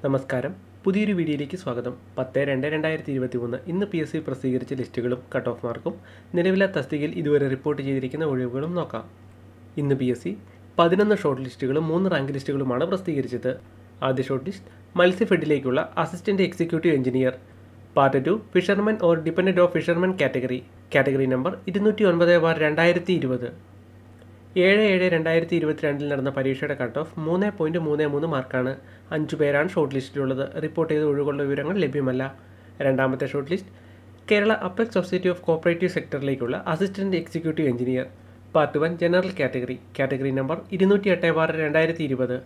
നമസ്കാരം പുതിയൊരു വീഡിയോയിലേക്ക് സ്വാഗതം പത്ത് രണ്ട് രണ്ടായിരത്തി ഇരുപത്തി മൂന്ന് ഇന്ന് പി എസ് സി പ്രസിദ്ധീകരിച്ച ലിസ്റ്റുകളും കട്ട് ഓഫ് മാർക്കും നിലവിലെ തസ്തികയിൽ ഇതുവരെ റിപ്പോർട്ട് ചെയ്തിരിക്കുന്ന ഒഴിവുകളും നോക്കാം ഇന്ന് പി എസ് സി പതിനൊന്ന് ഷോർട്ട് ലിസ്റ്റുകളും മൂന്ന് റാങ്ക് ലിസ്റ്റുകളുമാണ് പ്രസിദ്ധീകരിച്ചത് ആദ്യ ഷോർട്ട് ലിസ്റ്റ് മത്സ്യഫെഡിലേക്കുള്ള assistant executive engineer part two fishermen or dependent of fishermen category category number ഇരുന്നൂറ്റി ഒൻപത് ബാർ രണ്ടായിരത്തി ഇരുപത് ഏഴ് ഏഴ് രണ്ടായിരത്തി ഇരുപത്തിരണ്ടിൽ നടന്ന പരീക്ഷയുടെ കട്ട് ഓഫ് മൂന്ന് പോയിൻറ്റ് മൂന്ന് മൂന്ന് മാർക്കാണ് അഞ്ചു പേരാണ് ഷോർട്ട് ലിസ്റ്റിലുള്ളത് റിപ്പോർട്ട് ചെയ്ത ഒഴിവുകളുടെ വിവരങ്ങൾ ലഭ്യമല്ല രണ്ടാമത്തെ short list Kerala apex society of cooperative സെക്ടറിലേക്കുള്ള assistant executive engineer part one general category category number ഇരുന്നൂറ്റി എട്ട് ബാർ രണ്ടായിരത്തി ഇരുപത്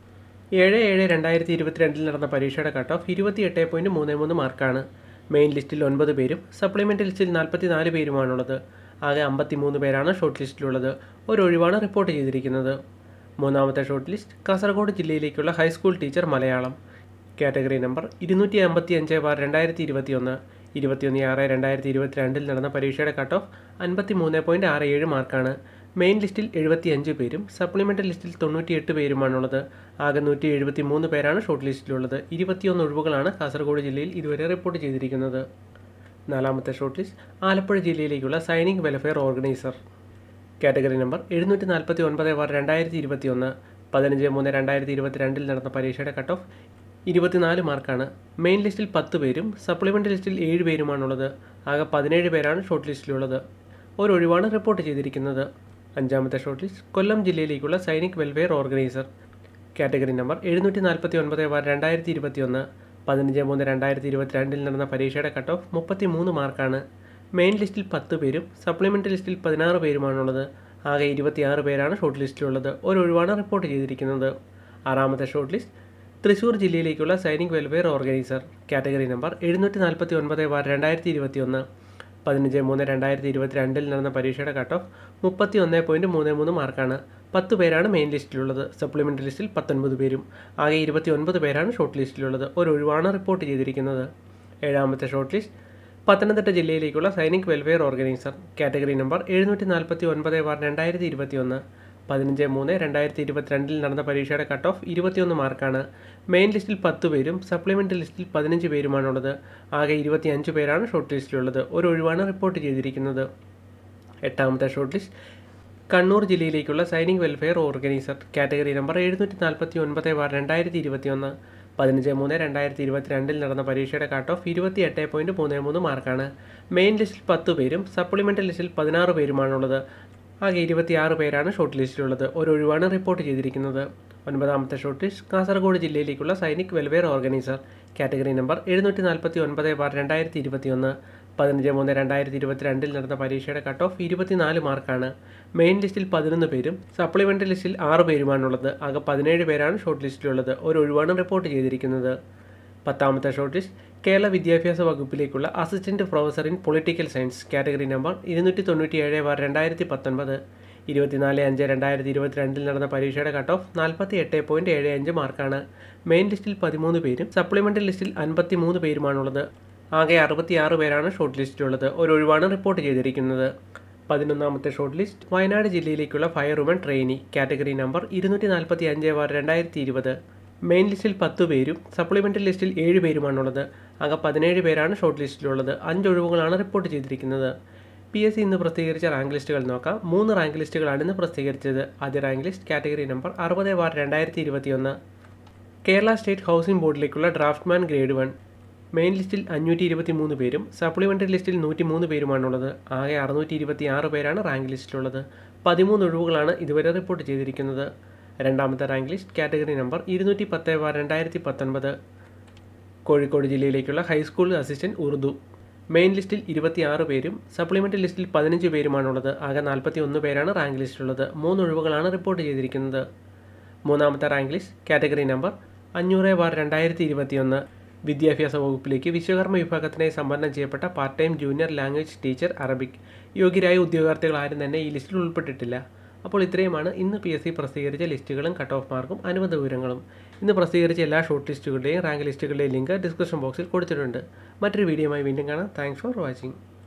ഏഴ് ഏഴ് രണ്ടായിരത്തി ഇരുപത്തിരണ്ടിൽ നടന്ന പരീക്ഷയുടെ കട്ട് ഓഫ് ഇരുപത്തി എട്ട് പോയിൻറ്റ് മൂന്ന് മൂന്ന് മാർക്കാണ് മെയിൻ ലിസ്റ്റിൽ ഒൻപത് പേരും സപ്ലിമെൻ്റ് ലിസ്റ്റിൽ നാൽപ്പത്തി നാല് പേരുമാണുള്ളത് ആകെ അമ്പത്തി മൂന്ന് പേരാണ് ഷോർട്ട് ലിസ്റ്റിലുള്ളത് ഒരു ഒഴിവാണ് റിപ്പോർട്ട് ചെയ്തിരിക്കുന്നത് മൂന്നാമത്തെ ഷോർട്ട് ലിസ്റ്റ് കാസർഗോഡ് ജില്ലയിലേക്കുള്ള high school teacher Malayalam category number ഇരുന്നൂറ്റി അമ്പത്തി അഞ്ച് ബാർ രണ്ടായിരത്തി ഇരുപത്തി ഒന്ന് ഇരുപത്തിയൊന്ന് ആറ് രണ്ടായിരത്തി ഇരുപത്തിരണ്ടിൽ നടന്ന പരീക്ഷയുടെ കട്ട് ഓഫ് അൻപത്തി മൂന്ന് പോയിൻറ്റ് ആറ് ഏഴ് മാർക്കാണ് മെയിൻ ലിസ്റ്റിൽ എഴുപത്തി അഞ്ച് പേരും സപ്ലിമെൻ്ററി ലിസ്റ്റിൽ തൊണ്ണൂറ്റിയെട്ട് പേരുമാണുള്ളത് ആകെ നൂറ്റി എഴുപത്തി മൂന്ന് പേരാണ് ഷോർട്ട് ലിസ്റ്റിലുള്ളത് ഇരുപത്തിയൊന്ന് ഒഴിവുകളാണ് കാസർഗോഡ് ജില്ലയിൽ ഇതുവരെ റിപ്പോർട്ട് ചെയ്തിരിക്കുന്നത് നാലാമത്തെ ഷോർട്ട് ലിസ്റ്റ് ആലപ്പുഴ ജില്ലയിലേക്കുള്ള Sainik welfare organiser category number എഴുന്നൂറ്റി നാൽപ്പത്തി ഒൻപത് ബാർ രണ്ടായിരത്തി ഇരുപത്തി ഒന്ന് പതിനഞ്ച് മൂന്ന് രണ്ടായിരത്തി ഇരുപത്തിരണ്ടിൽ നടന്ന പരീക്ഷയുടെ കട്ട് ഓഫ് ഇരുപത്തിനാല് മാർക്കാണ് മെയിൻ ലിസ്റ്റിൽ പത്ത് പേരും സപ്ലിമെൻ്ററി ലിസ്റ്റിൽ ഏഴ് പേരുമാണുള്ളത് ആകെ പതിനേഴ് പേരാണ് ഷോർട്ട് ലിസ്റ്റിലുള്ളത് ഒരു ഒഴിവാണ് റിപ്പോർട്ട് ചെയ്തിരിക്കുന്നത് അഞ്ചാമത്തെ ഷോർട്ട് ലിസ്റ്റ് കൊല്ലം ജില്ലയിലേക്കുള്ള Sainik welfare organiser category number എഴുന്നൂറ്റി നാൽപ്പത്തി ഒൻപത് ബാർ രണ്ടായിരത്തി ഇരുപത്തി ഒന്ന് പതിനഞ്ച് മൂന്ന് രണ്ടായിരത്തി ഇരുപത്തിരണ്ടിൽ നടന്ന പരീക്ഷയുടെ കട്ട് ഓഫ് മുപ്പത്തി മൂന്ന് മാർക്കാണ് മെയിൻ ലിസ്റ്റിൽ പത്ത് പേരും സപ്ലിമെൻ്ററി ലിസ്റ്റിൽ പതിനാറ് പേരുമാണുള്ളത് ആകെ ഇരുപത്തിയാറ് പേരാണ് ഷോർട്ട് ലിസ്റ്റിലുള്ളത് ഒരു ഒഴിവാണ് റിപ്പോർട്ട് ചെയ്തിരിക്കുന്നത് ആറാമത്തെ ഷോർട്ട് ലിസ്റ്റ് തൃശ്ശൂർ ജില്ലയിലേക്കുള്ള Sainik welfare organiser category number എഴുന്നൂറ്റി നാൽപ്പത്തി ഒൻപത് ബാർ രണ്ടായിരത്തി ഇരുപത്തി ഒന്ന് പതിനഞ്ച് മൂന്ന് രണ്ടായിരത്തി ഇരുപത്തിരണ്ടിൽ നടന്ന പരീക്ഷയുടെ കട്ട് ഓഫ് മുപ്പത്തി ഒന്ന് പോയിൻറ്റ് മൂന്ന് മൂന്ന് മാർക്കാണ് പത്ത് പേരാണ് മെയിൻ ലിസ്റ്റിലുള്ളത് സപ്ലിമെൻ്ററി ലിസ്റ്റിൽ പത്തൊൻപത് പേരും ആകെ ഇരുപത്തി ഒൻപത് പേരാണ് ഷോർട്ട് ലിസ്റ്റിലുള്ളത് ഒരു ഒഴിവാണ് റിപ്പോർട്ട് ചെയ്തിരിക്കുന്നത് ഏഴാമത്തെ ഷോർട്ട് ലിസ്റ്റ് പത്തനംതിട്ട ജില്ലയിലേക്കുള്ള Sainik welfare organiser category number എഴുന്നൂറ്റി നാൽപ്പത്തി ഒൻപത് ബാർ രണ്ടായിരത്തി ഇരുപത്തി ഒന്ന് പതിനഞ്ച് മൂന്ന് രണ്ടായിരത്തി ഇരുപത്തിരണ്ടിൽ നടന്ന പരീക്ഷയുടെ കട്ട് ഓഫ് ഇരുപത്തിയൊന്ന് മാർക്കാണ് മെയിൻ ലിസ്റ്റിൽ പത്ത് പേരും സപ്ലിമെൻ്ററി ലിസ്റ്റിൽ പതിനഞ്ച് പേരുമാണുള്ളത് ആകെ ഇരുപത്തിയഞ്ച് പേരാണ് ഷോർട്ട് ലിസ്റ്റിലുള്ളത് ഒരു ഒഴിവാണ് റിപ്പോർട്ട് ചെയ്തിരിക്കുന്നത് എട്ടാമത്തെ ഷോർട്ട് ലിസ്റ്റ് കണ്ണൂർ ജില്ലയിലേക്കുള്ള Sainik welfare organiser category number എഴുന്നൂറ്റി നാൽപ്പത്തി ഒൻപത് ബാർ രണ്ടായിരത്തി ഇരുപത്തി ഒന്ന് പതിനഞ്ച് മൂന്ന് രണ്ടായിരത്തി ഇരുപത്തിരണ്ടിൽ നടന്ന പരീക്ഷയുടെ കട്ട് ഓഫ് ഇരുപത്തി എട്ട് പോയിൻറ്റ് മൂന്ന് മൂന്ന് മാർക്കാണ് മെയിൻ ലിസ്റ്റിൽ പത്ത് പേരും സപ്ലിമെൻ്ററി ലിസ്റ്റിൽ പതിനാറ് പേരുമാണുള്ളത് ആകെ ഇരുപത്തിയാറ് പേരാണ് ഷോർട്ട് ലിസ്റ്റിലുള്ളത് ഒരു ഒഴിവാണ് റിപ്പോർട്ട് ചെയ്തിരിക്കുന്നത് ഒൻപതാമത്തെ ഷോർട്ട് ലിസ്റ്റ് കാസർഗോഡ് ജില്ലയിലേക്കുള്ള Sainik welfare organiser category number എഴുന്നൂറ്റി നാൽപ്പത്തി ഒൻപത് ബാർ രണ്ടായിരത്തി ഇരുപത്തി ഒന്ന് പതിനഞ്ച് മൂന്ന് രണ്ടായിരത്തി ഇരുപത്തിരണ്ടിൽ നടന്ന പരീക്ഷയുടെ കട്ട് ഓഫ് ഇരുപത്തിനാല് മാർക്കാണ് മെയിൻ ലിസ്റ്റിൽ പതിനൊന്ന് പേരും സപ്ലിമെൻ്ററി ലിസ്റ്റിൽ ആറ് പേരുമാണുള്ളത് ആകെ പതിനേഴ് പേരാണ് ഷോർട്ട് ലിസ്റ്റിലുള്ളത് ഒരു ഒഴിവാണ് റിപ്പോർട്ട് ചെയ്തിരിക്കുന്നത് പത്താമത്തെ ഷോർട്ട് ലിസ്റ്റ് കേരള വിദ്യാഭ്യാസ വകുപ്പിലേക്കുള്ള assistant professor in political science category number ഇരുന്നൂറ്റി തൊണ്ണൂറ്റി ഏഴ് ബാർ രണ്ടായിരത്തി പത്തൊൻപത് ഇരുപത്തിനാല് അഞ്ച് രണ്ടായിരത്തി ഇരുപത്തിരണ്ടിൽ നടന്ന പരീക്ഷയുടെ കട്ട് ഓഫ് നാൽപ്പത്തി എട്ട് പോയിൻറ്റ് ഏഴ് അഞ്ച് മാർക്കാണ് മെയിൻ ലിസ്റ്റിൽ പതിമൂന്ന് പേരും സപ്ലിമെൻ്ററി ലിസ്റ്റിൽ അൻപത്തി മൂന്ന് പേരുമാണുള്ളത് ആകെ അറുപത്തിയാറ് പേരാണ് ഷോർട്ട് ലിസ്റ്റിലുള്ളത് ഒരു ഒഴിവാണ് റിപ്പോർട്ട് ചെയ്തിരിക്കുന്നത് പതിനൊന്നാമത്തെ ഷോർട്ട് ലിസ്റ്റ് വയനാട് ജില്ലയിലേക്കുള്ള fire woman trainee category number ഇരുന്നൂറ്റി നാൽപ്പത്തി അഞ്ച് ബാർ രണ്ടായിരത്തി ഇരുപത് മെയിൻ ലിസ്റ്റിൽ പത്ത് പേരും സപ്ലിമെൻ്ററി ലിസ്റ്റിൽ ഏഴ് പേരുമാണുള്ളത് ആകെ പതിനേഴ് പേരാണ് ഷോർട്ട് ലിസ്റ്റിലുള്ളത് അഞ്ച് ഒഴിവുകളാണ് റിപ്പോർട്ട് ചെയ്തിരിക്കുന്നത് പി എസ് സി ഇന്ന് പ്രസിദ്ധീകരിച്ച റാങ്ക് ലിസ്റ്റുകൾ നോക്കാം മൂന്ന് റാങ്ക് ലിസ്റ്റുകളാണ് ഇന്ന് പ്രസിദ്ധീകരിച്ചത് ആദ്യ റാങ്ക് ലിസ്റ്റ് കാറ്റഗറി നമ്പർ അറുപത് ബാർ രണ്ടായിരത്തി ഇരുപത്തിയൊന്ന് കേരള സ്റ്റേറ്റ് ഹൗസിംഗ് ബോർഡിലേക്കുള്ള ഡ്രാഫ്റ്റ്മാൻ ഗ്രേഡ് വൺ മെയിൻ ലിസ്റ്റിൽ അഞ്ഞൂറ്റി ഇരുപത്തി മൂന്ന് പേരും സപ്ലിമെൻ്ററി ലിസ്റ്റിൽ നൂറ്റി മൂന്ന് പേരുമാണുള്ളത് ആകെ അറുന്നൂറ്റി ഇരുപത്തി ആറ് പേരാണ് റാങ്ക് ലിസ്റ്റിലുള്ളത് പതിമൂന്ന് ഒഴിവുകളാണ് ഇതുവരെ റിപ്പോർട്ട് ചെയ്തിരിക്കുന്നത് രണ്ടാമത്തെ റാങ്ക് ലിസ്റ്റ് കാറ്റഗറി നമ്പർ ഇരുന്നൂറ്റി പത്ത് ബാർ രണ്ടായിരത്തി പത്തൊൻപത് കോഴിക്കോട് ജില്ലയിലേക്കുള്ള ഹൈസ്കൂൾ അസിസ്റ്റൻറ്റ് ഉറുദു മെയിൻ ലിസ്റ്റിൽ ഇരുപത്തിയാറ് പേരും സപ്ലിമെൻ്ററി ലിസ്റ്റിൽ പതിനഞ്ച് പേരുമാണുള്ളത് ആകെ നാൽപ്പത്തി ഒന്ന് പേരാണ് റാങ്ക് ലിസ്റ്റിലുള്ളത് മൂന്ന് ഒഴിവുകളാണ് റിപ്പോർട്ട് ചെയ്തിരിക്കുന്നത് മൂന്നാമത്തെ റാങ്ക് ലിസ്റ്റ് കാറ്റഗറി നമ്പർ അഞ്ഞൂറ് ബാർ രണ്ടായിരത്തി ഇരുപത്തിയൊന്ന് വിദ്യാഭ്യാസ വകുപ്പിലേക്ക് വിശ്വകർമ്മ വിഭാഗത്തിനായി സംവരണം ചെയ്യപ്പെട്ട part time junior language teacher Arabic യോഗ്യരായ ഉദ്യോഗാർത്ഥികൾ ആരും തന്നെ ഈ ലിസ്റ്റിൽ ഉൾപ്പെട്ടിട്ടില്ല അപ്പോൾ ഇത്രയുമാണ് ഇന്ന് പി എസ് സി പ്രസിദ്ധീകരിച്ച ലിസ്റ്റുകളും കട്ട് ഓഫ് മാർക്കും അനുബന്ധ വിവരങ്ങളും ഇന്ന് പ്രസിദ്ധീകരിച്ച എല്ലാ ഷോർട്ട് ലിസ്റ്റുകളുടെയും റാങ്ക് ലിസ്റ്റുകളുടെയും ലിങ്ക് ഡിസ്ക്രിപ്ഷൻ ബോക്സിൽ കൊടുത്തിട്ടുണ്ട് മറ്റൊരു വീഡിയോയുമായി വീണ്ടും കാണാം താങ്ക്സ് ഫോർ വാച്ചിങ്